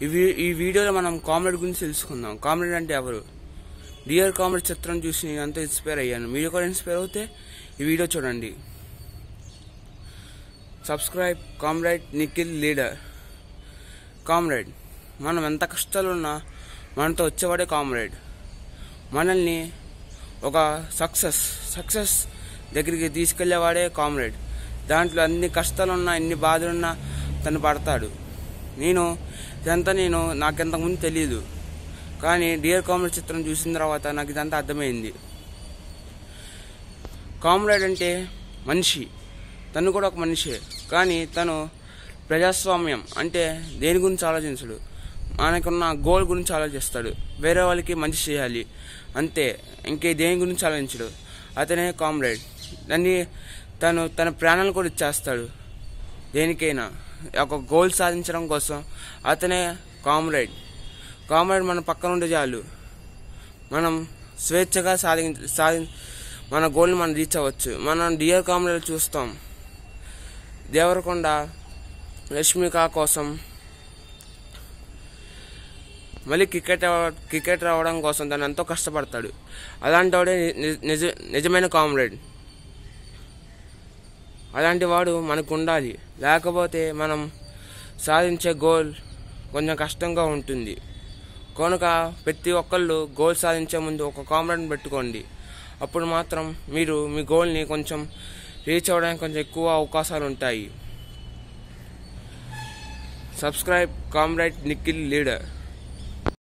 ఈ వీ- ఈ వీడియోలో మనం కామ్రేడ్ గురించి తెలుసుకుందాం కామ్రేడ్ అంటే ఎవరు డియర్ కామ్రేడ్ చిత్రం చూసి నేను అంతా ఇన్స్పైర్ అయ్యాను మీరు కూడా ఇన్స్పైర్ అవుతే ఈ వీడియో చూడండి subscribe comrade Nikhil leader comrade మనం ఎంత కష్టాలున్నా మనతో వచ్చేవాడే కామ్రేడ్ మనల్ని ఒక సక్సెస్ సక్సెస్ దగ్గరికి తీసుకెళ్లేవాడే కామ్రేడ్ దాంట్లో అన్ని కష్టాలున్నా ఎన్ని బాధలున్నా తను పడతాడు నేను ఇదంతా నేను నాకింతకుముందు తెలియదు కానీ డియర్ కామ్రేడ్ చిత్రం చూసిన తర్వాత నాకు ఇదంతా అర్థమైంది కామ్రేడ్ అంటే మనిషి తను కూడా ఒక మనిషే కానీ తను ప్రజాస్వామ్యం అంటే దేని గురించి ఆలోచించడు మనకున్న గోల్ గురించి ఆలోచిస్తాడు వేరే వాళ్ళకి మంచి చేయాలి అంతే ఇంకే దేని గురించి ఆలోచించడు అతనే కామ్రేడ్ దాన్ని తను తన ప్రాణాలు కూడా ఇచ్చేస్తాడు దేనికైనా ఒక గోల్ సాధించడం కోసం అతనే కామ్రేడ్ కామ్రేడ్ మన పక్కన ఉంటే చాలు మనం స్వేచ్ఛగా సాధి సాధి మన గోల్ని మనం రీచ్ అవ్వచ్చు మనం డియర్ కామ్రేడ్ చూస్తాం దేవరకొండ రష్మిక కోసం మళ్ళీ క్రికెట్ అవ- క్రికెట్ రావడం కోసం తను ఎంతో కష్టపడతాడు అలాంటి వాడే ని- నిజ నిజమైన కామ్రేడ్ అలాంటి వాడు మనకు ఉండాలి లేకపోతే మనం సాధించే గోల్ కొంచెం కష్టంగా ఉంటుంది కనుక ప్రతి ఒక్కళ్ళు గోల్ సాధించే ముందు ఒక కామ్రేడ్ని పెట్టుకోండి అప్పుడు మాత్రం మీరు మీ గోల్ని కొంచెం రీచ్ అవ్వడానికి కొంచెం ఎక్కువ అవకాశాలు ఉంటాయి సబ్స్క్రైబ్ కామ్రేడ్ నిఖిల్ లీడర్